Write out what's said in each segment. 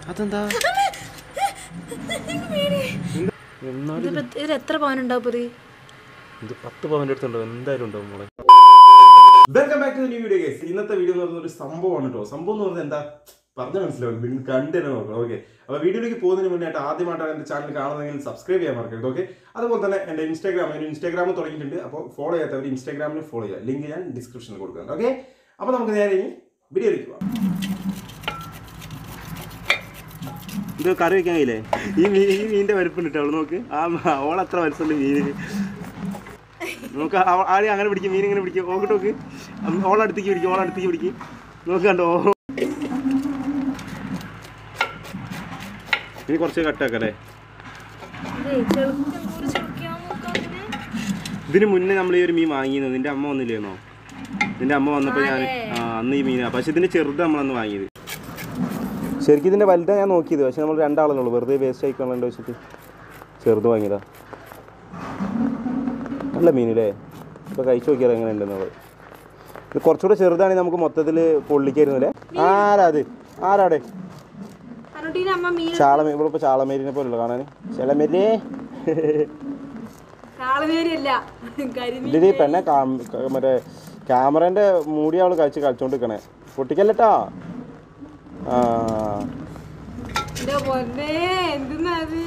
അതെന്താ എന്നാലും ഇതിപ്പോ ഇത് എത്ര പവനുണ്ടാവും ഇപ്പൊ ഇത്? ഇത് പത്ത് പവൻ്റെ അടുത്തുണ്ടോ എന്തായാലും ഉണ്ടാവും മോളെ welcome back to new video guys ഇന്നത്തെ വീഡിയോ എന്ന് പറയുന്ന ഒരു സംഭവമാണ് കേട്ടോ സംഭവം എന്ന് പറഞ്ഞാൽ എന്താ പറഞ്ഞ മനസ്സിലാവും വീണ്ടും കണ്ടു തന്നെ നോക്കണം ഓക്കെ അപ്പോൾ വീഡിയോയിലേക്ക് പോകുന്നതിന് മുന്നായിട്ട് ആദ്യമായിട്ടാണ് എൻ്റെ ചാനൽ കാണുന്നതെങ്കിൽ സബ്സ്ക്രൈബ് ചെയ്യാൻ മറക്കരുത് ഓക്കെ അതുപോലെ തന്നെ എൻ്റെ ഇൻസ്റ്റാഗ്രാം ഒരു ഇൻസ്റ്റാഗ്രാം തുടങ്ങിയിട്ടുണ്ട് അപ്പോൾ ഫോളോ ചെയ്യാത്തവർ ഇൻസ്റ്റാഗ്രാമിൽ ഫോളോ ചെയ്യുക ലിങ്ക് ഞാൻ ഡിസ്ക്രിപ്ഷനിൽ കൊടുക്കുന്നുണ്ട് ഓക്കെ അപ്പോൾ നമുക്ക് നേരെ ഇനി വീഡിയോയിലേക്ക് പോകാം ഇത് കറി വെക്കാൻ കഴിയില്ലേ ഈ മീൻ ഈ മീനിന്റെ വലുപ്പം ഇട്ടോ അവള് നോക്ക് ആ ഓളത്ര വലുപ്പമുണ്ട് മീനിന് നോക്ക് അവ- ആദ്യം അങ്ങനെ പിടിക്കും മീൻ ഇങ്ങനെ പിടിക്കും നോക്കിട്ട് നോക്ക് ഓളടുത്തേക്ക് പിടിക്കും ഓളടുത്തേക്ക് പിടിക്കും നോക്ക് കണ്ടോ ഇനി കുറച്ച് കട്ടാക്കല്ലേ ഇതേ, ചെറുക്കൻ കൂടി ചെറുക്കാൻ നോക്കാം അതിനെ. ഇതിന് മുന്നേ നമ്മൾ ഈ ഒരു മീൻ വാങ്ങിയിരുന്നു നിന്റെ അമ്മ വന്നില്ലേന്നോ നിന്റെ അമ്മ വന്നപ്പോൾ ഞാൻ ആ അന്ന് ഈ മീനാ പക്ഷെ ഇതിന്റെ ചെറുത് നമ്മളന്ന് വാങ്ങിയത് ശരിക്കും ഇതിന്റെ വലുതാ ഞാൻ നോക്കിയത് പക്ഷെ നമ്മൾ രണ്ടാളല്ലേ ഉള്ളൂ വെറുതെ വേസ്റ്റ് ആയിക്കൊള്ളണ്ട വെച്ചിട്ട് ചെറുത് വാങ്ങിയതാ നല്ല മീനില്ലേ ഇപ്പൊ കഴിച്ചു നോക്കിയാൽ എങ്ങനെ ഉണ്ടെന്നുള്ളത് ഇത് കുറച്ചുകൂടെ ചെറുതാണെങ്കിൽ നമുക്ക് മൊത്തത്തിൽ പൊള്ളിക്കായിരുന്നു അല്ലേ ആരാ അത് ആരാടെ അനുട്ടീനെ അമ്മ മീൻ ചാളമേ ഇവിടെ ഇപ്പൊ ചാളമേരിനെ പോലുള്ള കാണാൻ ചാളമേരി കാളമേരിയല്ല കരിമീൻ ഇതില് പെണ്ണെ കാം- ക- മറ്റേ ക്യാമറന്റെ മൂടി അവള് കഴിച്ച് കളിച്ചോണ്ടിരിക്കണേ പൊട്ടിക്കല്ലട്ടാ ആ എന്റെ പൊന്നേ എന്തെന്നാ അത്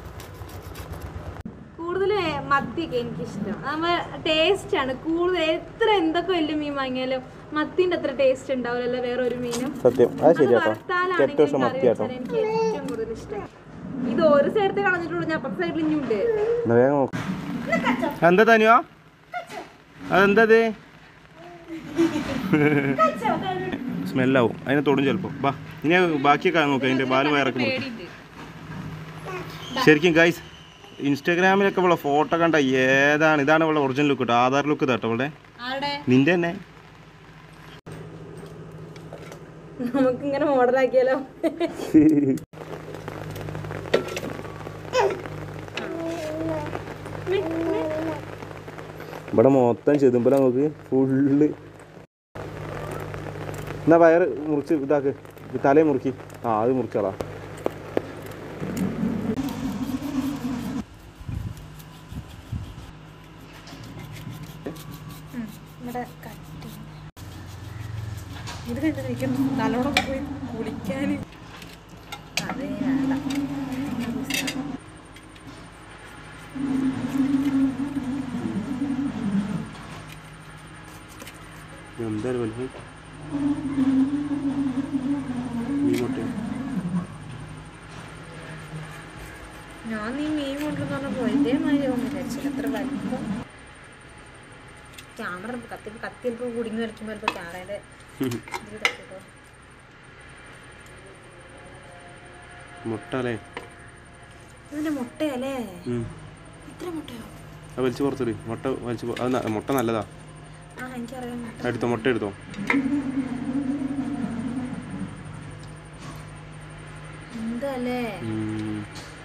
കൂടുതല് മത്തിയൊക്കെ എനിക്കിഷ്ടം നമ്മ ടേസ്റ്റ് ആണ് കൂടുതൽ എത്ര എന്തൊക്കെ വലിയ മീൻ വാങ്ങിയാലും മത്തിന്റെ അത്ര ടേസ്റ്റ് ഉണ്ടാവില്ലല്ലോ വേറെ ഒരു മീനും സത്യം അത് അത് ശരിയാട്ടോ വറുത്താലാണെങ്കിൽ ഏറ്റവും ഇഷ്ടം കറി മത്തി കേട്ടോ വെച്ചാൽ എനിക്ക് ഏറ്റവും കൂടുതൽ ഇഷ്ടം ഇത് ഒരു സൈഡത്തെ കളഞ്ഞിട്ടുള്ളൂ ഞാൻ അപ്പുറത്തെ സൈഡിൽ ഇനിയുണ്ട് എന്നാ വേഗം നോക്ക് എന്താ തനിയോ അതെന്തത് സ്മെല്ലാവും അതിനെ തൊടും ചിലപ്പോ ബാ ഇനി ബാക്കിയൊക്കെ നോക്കാം അതിന്റെ ബാല് വയറൊക്കെ മുറിക്കും ശരിക്കും ഗൈസ് ഇൻസ്റ്റാഗ്രാമിലൊക്കെ ഉള്ള ഫോട്ടോ കണ്ട ഏതാണ് ഇതാണ് ഇവളുടെ ഒറിജിനൽ ലുക്ക് കേട്ടോ ആധാർ ലുക്ക് കേട്ടോ അവളുടെ ആരുടെ നിന്റെ തന്നെ നമുക്ക് ഇങ്ങനെ മോഡലാക്കിയാലോ ഇവിടെ മൊത്തം ചെതുമ്പല നോക്ക് ഫുള്ള് എന്നാ വയറ് മുറിച്ച് ഇതാക്ക് ഈ തലയെ മുറുക്കി ആ അത് മുറിച്ചാളാ ഇവിടെ കട്ടി ഇത് കണ്ടിരിക്കും നല്ലോണം പോയി കുളിക്കാൻ അതേ വേണ്ട എന്തായാലും വലുപ്പം മീൻ മുട്ടയോ ഞാൻ നീ മീൻ കൊണ്ടെന്ന് പറഞ്ഞപ്പോ ഇതേമാതിരി ആവും വിചാരിച്ചില്ല അത്ര വലിപ്പം ക്യാമറ കത്തി കത്തി ചിലപ്പോൾ കുടുങ്ങി വലിക്കുമ്പോൾ ചിലപ്പോൾ ക്യാമറയുടെ ഇതിൽ തട്ടിട്ടോ മുട്ട അല്ലേ ഇതിന്റെ മുട്ടയല്ലേ ഇത്ര മുട്ടയോ അത് വലിച്ച് പുറത്തിട് മുട്ട വലിച്ച് പോ- അത് ന- മുട്ട നല്ലതാ ആ എനിക്കറിയാം മുട്ട എടുത്തോ മുട്ട എടുത്തോ എന്തല്ലേ ഉം.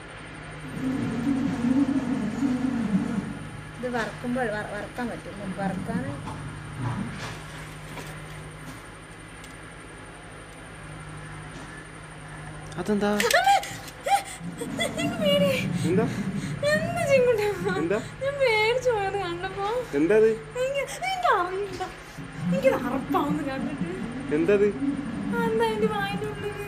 ഇത് വറക്കുമ്പോൾ വറ- വറക്കാൻ പറ്റും വറക്കാൻ അതെന്താ എന്താ എന്താ ചിങ്കുട്ടാ എന്താ ഞാൻ പേടിച്ചു പോയത് കണ്ടപ്പോ എന്താ അത് എനിക്ക് എനിക്ക് അറിയില്ല എനിക്ക് അറപ്പാവുന്നു കണ്ടിട്ട് എന്താ അത് ആ, എന്താ എന്റെ വായിന്റെ ഉള്ളില്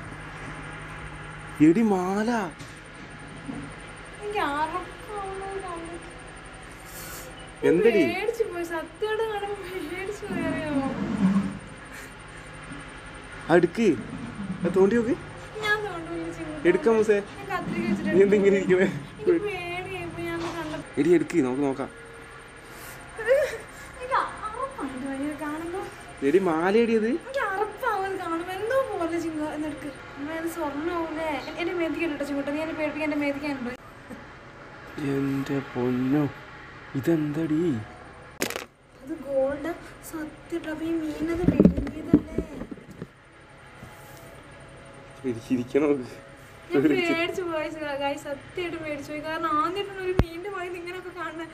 എടി മാല എനിക്ക് അറപ്പാവുന്നത് കണ്ടിട്ട് എന്തടി പേടിച്ചു പോയി സത്യമായിട്ട് കാണുമ്പോ പേടിച്ചു പോയി അറിയാമോ അടുക്ക് അത് തോണ്ടി നോക്ക് ഞാൻ തോണ്ടില്ല ചിങ്കുട്ടാ എടുക്കാം മൂസേ ഞാൻ കത്രിക വെച്ചിട്ട് നീ എന്തെങ്കിലും ഇരിക്കണേ എനിക്ക് പേടിയായിപ്പോ ഞാൻ കണ്ടപ്പോ എടി എടുക്ക് നമുക്ക് നോക്കാം എനിക്ക് അറപ്പായിട്ട് ഭയങ്കര കാണുമ്പോ എടി മാല എടിയത് എനിക്ക് അറപ്പാവാൻ കാണുമ്പോ എന്തോ പോലെ ചിങ്ക എന്നെടുക്ക് അമ്മ സ്വർണ്ണാവൂലേ എന്റെ മേധിക്കാനുണ്ടോ ചിങ്കുട്ട നീ എന്നെ പേടിപ്പിക്കാൻ എന്റെ മേധിക്കാനുണ്ടോ എന്റെ പൊന്നോ ഇതെന്തടി അത് ഗോൾഡ് സത്യം അപ്പൊ ഈ മീനത് വെള്ളിയതല്ലേ ഇരിക്കണോ ഞാൻ പേടിച്ചു പോയി ഗായ് സത്യമായിട്ട് പേടിച്ചു പോയി കാരണം ആദ്യമായിട്ടാണ് ഒരു മീനിന്റെ വായി ഇങ്ങനെയൊക്കെ കാണുന്നത്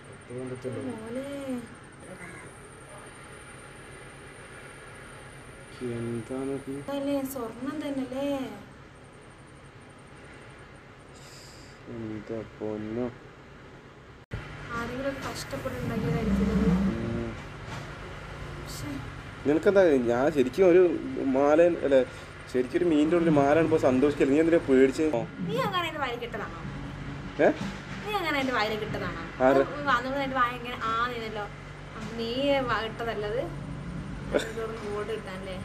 മോനെ എന്താണ് ഇത്? അല്ലേ സ്വർണം തന്നെയല്ലേ എന്താ പൊന്നോ ആരെങ്കിലും ഒക്കെ കഷ്ടപ്പെട്ടുണ്ടാക്കിയതായിരിക്കും പക്ഷേ നിനക്കെന്താ ഞാൻ ശരിക്കും ഒരു മാല അല്ലെ ശരിക്കും ഒരു മീനിന്റെ ഉള്ളിൽ മാല കാണുമ്പോൾ സന്തോഷിക്കില്ല നീ എന്തിനാ പേടിച്ച് നീ അങ്ങനെ എന്റെ വായിൽ കിട്ടതാണോ ഏ നീ അങ്ങനെ എന്റെ വായിൽ കിട്ടതാണോ ആര്? വന്നത് എന്റെ വായ ഇങ്ങനെ ആ നീനല്ലോ നീ വ- ഇട്ടതല്ലത് ഓട് കിട്ടാനല്ലേ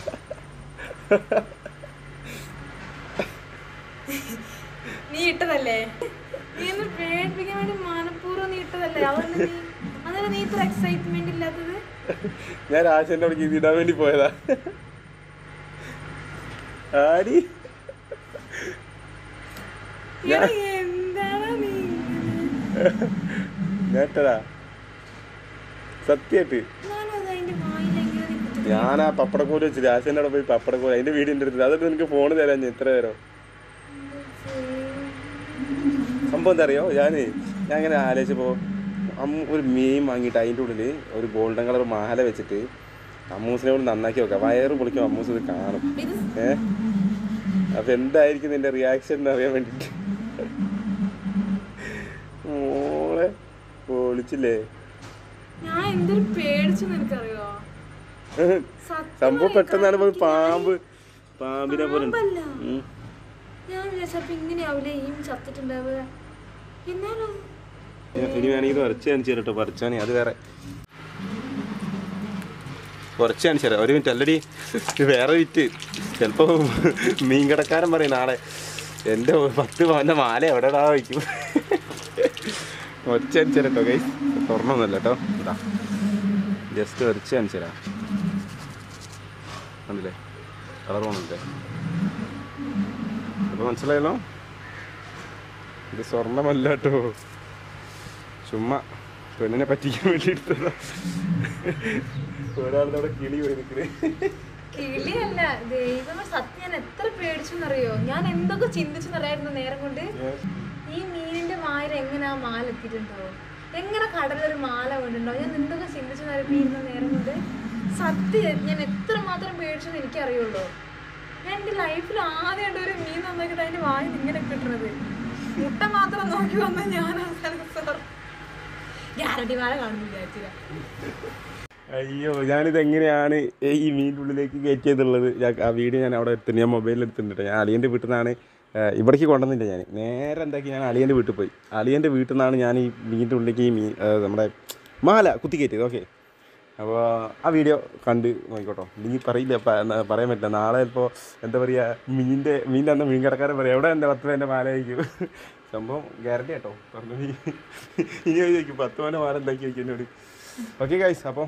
നീ ഇട്ടതല്ലേ നീ ഒന്ന് പേടിപ്പിക്കാൻ വേണ്ടി മനഃപൂർവ്വം നീ ഇട്ടതല്ലേ അതുകൊണ്ട് നീ അതല്ല നീ ഇത്ര എക്സൈറ്റ്മെന്റ് ഇല്ലാത്തത് ഞാൻ രാശന്റെ അവിടെ ഇത് ഇടാൻ വേണ്ടി പോയതാ ആരി എടാ, എന്താടാ നീ ഇങ്ങനെ? ഞാൻ ഇട്ടതാ സത്യമായിട്ട് ഞാനത് അതിന്റെ വായിലെങ്ങനെ നീ കുത്തി- ഞാൻ ആ പപ്പടക്കോല് വെച്ച് രാശന്റെ അവിടെ പോയി പപ്പടക്കോല് അതിന്റെ വീടിന്റെ അടുത്ത് അതൊക്കെ നിനക്ക് ഫോണ് തരാൻ ഞാൻ ഇത്ര നേരം സംഭവം എന്താ അറിയോ ഞാൻ ഞാൻ ഇങ്ങനെ ആലോചിച്ചപ്പോൾ അമ്മ ഒരു മീൻ വാങ്ങിയിട്ട് അതിൻ്റെ ഉള്ളിൽ ഒരു ഗോൾഡൻ കളർ മാല വെച്ചിട്ട് അമ്മൂസിനെ കൂടി നന്നാക്കി വെക്കാം വയറ് പൊളിക്കും അമ്മൂസ് ഇത് കാണും ഇത് ഏ അപ്പൊ എന്തായിരിക്കും നിന്റെ റിയാക്ഷൻ എന്ന് അറിയാൻ വേണ്ടിട്ട് മോളെ പൊളിച്ചില്ലേ ഞാൻ എന്തൊരു പേടിച്ചു നിനക്കറിയോ സത്യം സംഭവം പറയാം, പെട്ടെന്നാണ് പോയി കാണിക്കാൻ പാമ്പ് പാമ്പിനെ പോലെ ഉണ്ട്. പാമ്പല്ല. ഉം. ഞാൻ വിചാരിച്ചപ്പോ ഇങ്ങനെയാവില്ലേ ഈ ചത്തിട്ടുണ്ടാവുക എന്നാലും ഇനി വേണമെങ്കിൽ കുറച്ച് കാണിച്ചു തരാം കേട്ടോ പറിച്ചാണി അത് വേറെ കുറച്ച് കാണിച്ചു തരാം ഒരു മിനിറ്റ് അല്ലടി ഇത് വേറെ വിറ്റ് ചിലപ്പോൾ മീൻ കടക്കാരൻ പറയും നാളെ എൻ്റെ പത്ത് പവൻ്റെ മാല എവിടെടാ വയ്ക്കും ഒച്ച കാണിച്ചു തരാം കേട്ടോ കൈ സ്വർണ്ണമൊന്നുമല്ല കേട്ടോ ഇതാ ജസ്റ്റ് ഒരച്ച് കാണിച്ചു തരാം കണ്ടില്ലേ കളർ പോകണില്ലേ അപ്പോൾ മനസ്സിലായല്ലോ ഇത് സ്വർണ്ണമല്ല കേട്ടോ ചുമ്മാ പെണ്ണിനെ പറ്റിക്കാൻ വേണ്ടി എടുത്തതാ ഒരാളുടെ അവിടെ കിളി പോയി നിൽക്കണേ കിളിയല്ല ദൈവമേ സത്യം ഞാൻ എത്ര പേടിച്ചെന്നറിയോ ഞാൻ എന്തൊക്കെ ചിന്തിച്ചെന്നറിയായിരുന്നു നേരം കൊണ്ട് ഈ മീനിന്റെ മാല എങ്ങനെ ആ മാല എത്തിയിട്ടുണ്ടാവും എങ്ങനെ കടലൊരു മാല കൊണ്ടുണ്ടാവും ഞാൻ എന്തൊക്കെ ചിന്തിച്ചെന്നറിയുന്ന നേരം കൊണ്ട് സത്യം ഞാൻ എത്ര മാത്രം പേടിച്ചെന്ന് എനിക്കറിയുള്ളൂ ഞാൻ എൻ്റെ ലൈഫിൽ ആദ്യമായിട്ട് ഒരു മീൻ നന്നാക്കിയിട്ട് അതിന്റെ വായിൽ ഇങ്ങനെ കിട്ടുന്നത് മുട്ട മാത്രം നോക്കി വന്ന ഞാൻ സാർ ഗ്യാരണ്ടി വാഴ കാണുന്നു വിചാരിച്ചില്ല അയ്യോ ഞാനിത് എങ്ങനെയാണ് ഈ മീൻ്റെ ഉള്ളിലേക്ക് കയറ്റിയതുള്ളത് ഞാൻ ആ വീഡിയോ ഞാൻ അവിടെ എടുത്തിട്ടുണ്ട് ഞാൻ മൊബൈലിൽ എടുത്തിട്ടുണ്ട് ഞാൻ അളിയൻ്റെ വീട്ടിൽ നിന്നാണ് ഇവിടേക്ക് കൊണ്ടുവന്നില്ല ഞാൻ നേരെ എന്താക്കി ഞാൻ അളിയൻ്റെ വീട്ടിൽ പോയി അളിയൻ്റെ വീട്ടിൽ നിന്നാണ് ഞാൻ ഈ മീൻ്റെ ഉള്ളിലേക്ക് ഈ മീൻ ആ, നമ്മുടെ മാല കുത്തി കയറ്റിയത് ഓക്കെ അപ്പോൾ ആ വീഡിയോ കണ്ട് നോക്കിക്കോട്ടോ നീ പറയില്ല പ- ന- പറയാൻ പറ്റില്ല നാളെ ചിലപ്പോൾ എന്താ പറയുക മീനിൻ്റെ മീൻ തന്ന മീൻ കടക്കാരൻ പറയാം എവിടെ എൻ്റെ പത്ത് പേൻ്റെ മാല ആയിരിക്കും സംഭവം ഗ്യാരണ്ടി കേട്ടോ പറഞ്ഞു നീ ഇനി ചോദിക്കും പത്ത് പേൻ്റെ മാല എന്താക്കി വയ്ക്കും എന്നോട് ഓക്കെ ഗൈസ് അപ്പോൾ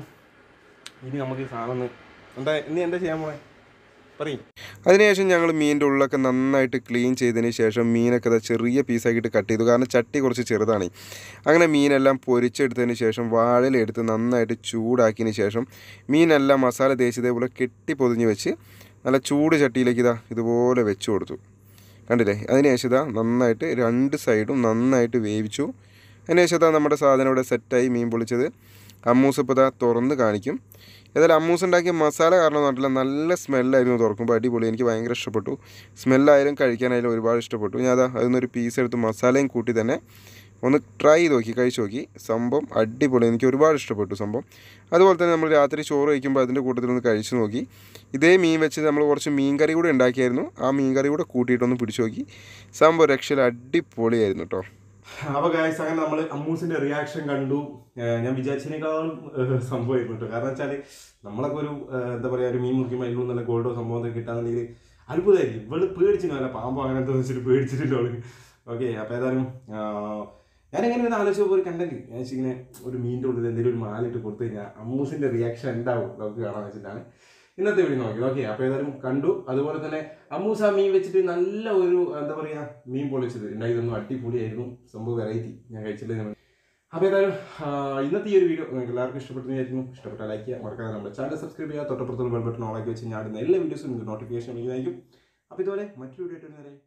ഇനി നമുക്ക് ഈ സാധനം ഒന്ന് എന്താ ഇനി എന്താ ചെയ്യാൻ പോണേ പറയും അതിനുശേഷം ഞങ്ങൾ മീനിൻ്റെ ഉള്ളൊക്കെ നന്നായിട്ട് ക്ലീൻ ചെയ്തതിന് ശേഷം മീനൊക്കെ ദാ ചെറിയ പീസാക്കിയിട്ട് കട്ട് ചെയ്തു കാരണം ചട്ടി കുറച്ച് ചെറുതാണ് അങ്ങനെ മീനെല്ലാം പൊരിച്ചെടുത്തതിന് ശേഷം വാഴയിലെടുത്ത് നന്നായിട്ട് ചൂടാക്കിയതിന് ശേഷം മീനെല്ലാം മസാല തേച്ച് ഇതേപോലെ കെട്ടി പൊതിഞ്ഞ് വെച്ച് നല്ല ചൂട് ചട്ടിയിലേക്ക് ഇതാ ഇതുപോലെ വെച്ച് കൊടുത്തു കണ്ടില്ലേ അതിനുശേഷം ഇതാ നന്നായിട്ട് രണ്ട് സൈഡും നന്നായിട്ട് വേവിച്ചു അതിനുശേഷം ഇതാ നമ്മുടെ സാധനം ഇവിടെ സെറ്റായി മീൻ പൊളിച്ചത് അമ്മൂസ് ഇപ്പോൾ ഇതാ തുറന്ന് കാണിക്കും ഏതായാലും അമ്മൂസ് ഉണ്ടാക്കിയ മസാല കാരണം പറഞ്ഞില്ല നല്ല സ്മെല്ലായിരുന്നു തുറക്കുമ്പോൾ അടിപൊളി എനിക്ക് ഭയങ്കര ഇഷ്ടപ്പെട്ടു സ്മെല്ലായാലും കഴിക്കാനായാലും ഒരുപാട് ഇഷ്ടപ്പെട്ടു ഞാൻ അതാ അതിൽ പീസ് എടുത്ത് മസാലയും കൂട്ടി തന്നെ ഒന്ന് ട്രൈ ചെയ്ത് നോക്കി കഴിച്ച് നോക്കി സംഭവം അടിപൊളി എനിക്ക് ഒരുപാട് ഇഷ്ടപ്പെട്ടു സംഭവം അതുപോലെ തന്നെ നമ്മൾ രാത്രി ചോറ് കഴിക്കുമ്പോൾ അതിൻ്റെ കൂട്ടത്തിൽ ഒന്ന് കഴിച്ച് നോക്കി ഇതേ മീൻ വെച്ച് നമ്മൾ കുറച്ച് മീൻ കറി കൂടെ ഉണ്ടാക്കിയായിരുന്നു ആ മീൻ കറി കൂടെ കൂട്ടിയിട്ടൊന്ന് പിടിച്ച് നോക്കി സംഭവം രക്ഷയിൽ അടിപൊളിയായിരുന്നു കേട്ടോ അപ്പോൾ ഗായ്സ് അങ്ങനെ നമ്മൾ അമ്മൂസിന്റെ റിയാക്ഷൻ കണ്ടു ഏഹ് ഞാൻ വിചാരിച്ചതിനേക്കാളും ഏഹ് സംഭവമായിരുന്നു കേട്ടോ കാരണം വെച്ചാൽ നമ്മളൊക്കെ ഒരു ഏഹ് എന്താ പറയുക ഒരു മീൻ മുറിക്കുമ്പോൾ അതിൽ നല്ല ഗോൾഡോ സംഭവം കിട്ടാന്നുണ്ടെങ്കിൽ അത്ഭുതമായിരിക്കും ഇവള് പേടിച്ചില്ല അല്ല പാമ്പോ അങ്ങനത്തെ വെച്ചിട്ട് പേടിച്ചിട്ടില്ല അവള് ഓക്കെ അപ്പോൾ ഏതായാലും ആഹ് ഞാൻ എങ്ങനെ ഒന്ന് ആലോചിച്ചപ്പോൾ ഒരു കണ്ടന്റ് ഞാൻ വെച്ചാൽ ഇങ്ങനെ ഒരു മീനിൻ്റെ ഉള്ളിൽ എന്തെങ്കിലും ഒരു മാലിട്ട് കൊടുത്തു കഴിഞ്ഞാൽ അമ്മൂസിന്റെ റിയാക്ഷൻ എന്താവും നമുക്ക് കാണാൻ വെച്ചിട്ടാണ് ഇന്നത്തെ വീഡിയോ നോക്കി ഓക്കെ അപ്പോൾ ഏതായാലും കണ്ടു അതുപോലെ തന്നെ അമ്മൂസ് ആ മീൻ വെച്ചിട്ട് നല്ല ഒരു എന്താ പറയുക മീൻ പൊളിച്ചത് ഉണ്ടായിരുന്നു അടിപൊളിയായിരുന്നു സംഭവം വെറൈറ്റി ഞാൻ കഴിച്ചില്ല അപ്പോൾ ഏതായാലും ആ, ഇന്നത്തെ ഈ ഒരു വീഡിയോ നിങ്ങൾക്ക് എല്ലാവർക്കും ഇഷ്ടപ്പെട്ടെന്ന് വിചാരിക്കുന്നു ഇഷ്ടപ്പെട്ടാൽ ലൈക്ക് ചെയ്യുക മറക്കാതെ നമ്മുടെ ചാനൽ സബ്സ്ക്രൈബ് ചെയ്യുക തൊട്ടപ്പുറത്തുള്ള ബെൽ ബട്ടൺ ഓണാക്കി വെച്ച് ഞാൻ ഇടുന്ന എല്ലാ വീഡിയോസും നിങ്ങൾക്ക് നോട്ടിഫിക്കേഷൻ ലഭിക്കുന്നതായിരിക്കും അപ്പോൾ ഇതുപോലെ മറ്റൊരു വീഡിയോ ആയിട്ട് വരെ